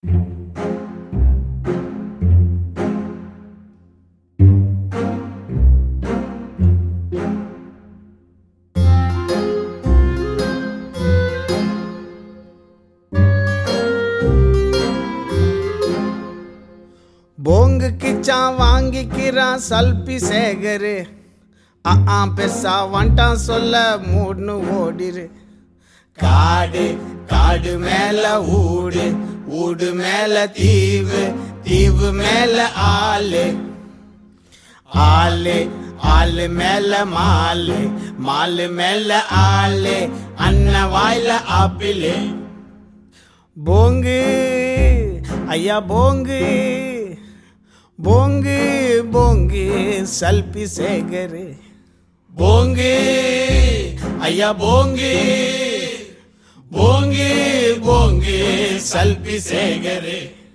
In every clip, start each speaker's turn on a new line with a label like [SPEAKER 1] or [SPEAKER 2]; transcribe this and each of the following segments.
[SPEAKER 1] போங்கு கிச்சான் வாங்கிக்கிறான் சல்பி சேகரு ஆ ஆ பெருசா வந்துட்டான் சொல்ல மூடுன்னு ஓடிரு காடு காடு மேல ஊடு ஊடு மேல தீவு தீவு மேல ஆளு ஆளு ஆளு மேல மாலு மாலு மேல ஆளு அண்ண வாயில ஆப்பிளு போங்கு ஐயா போங்கு போங்கு போங்கு சல்பி சேகரு போங்கு ஐயா போங்கு போங்கு போங்கு சல்பி சேகரு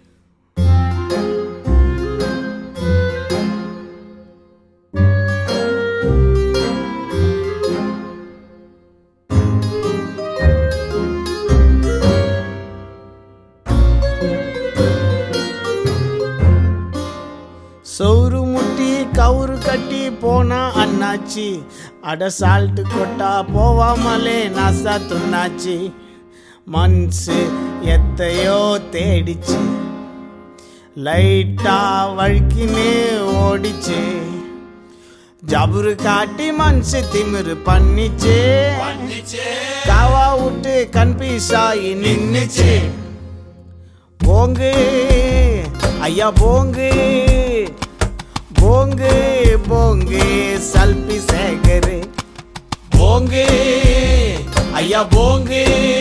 [SPEAKER 1] சௌரு முட்டி கவுரு கட்டி போனா அண்ணாச்சி அட சால்ட்டு கொட்டா போவாமலே நாசா துண்ணாச்சி மன்சு எத்தையோ தேடிச்சு லைட்டா வழுக்கினே ஓடிச்சு ஜபுரு காட்டி மனசு திமிரு பண்ணிச்சு காவா விட்டு கன்பீஸாகி நின்னுச்சு போங்கு ஐயா போங்கு போங்கு போங்கு சல்பி சேகரு போங்கு ஐயா போங்கு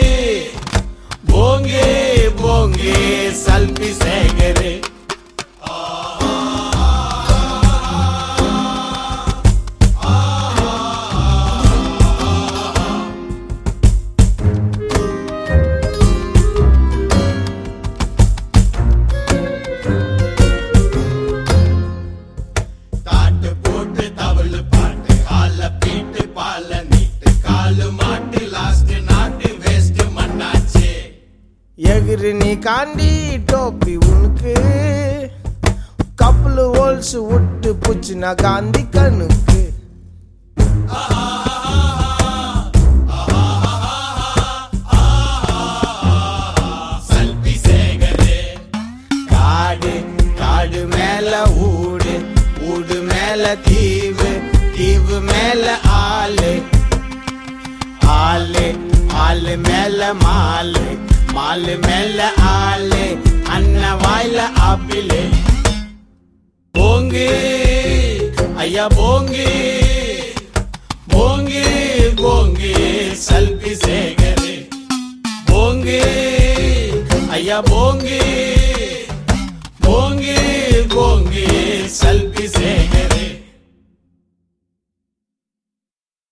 [SPEAKER 1] போங்கு போங்கு சல்பி சேகரு தாட்டு போட்டு தவளு பாட்டு கால பீட்டு பால நீட்டு காலு மாட்டு லாஸ்ட் நாட்டு வேஸ்ட் மண்ணாச்சு எகிரு நீ காண்டி டோப்பி உனக்கு கப்பல் ஹோல்ஸ் விட்டு புச்சுனா காந்தி கண்ணுக்கு சல்பி சேகரே காடு காடு மேல ஊடு ஊடு மேல தீவு தீவு மேல ஆளு ஆளு ஆளு மேல மாலு மாலு மேல ஆளு அண்ண வாயில ஆப்பிளு போங்கு ஐயா போங்கு போங்கு போங்கு சல்பி சேகரு போங்கு ஐயா போங்கு போங்கு போங்கு சல்பி சேகரு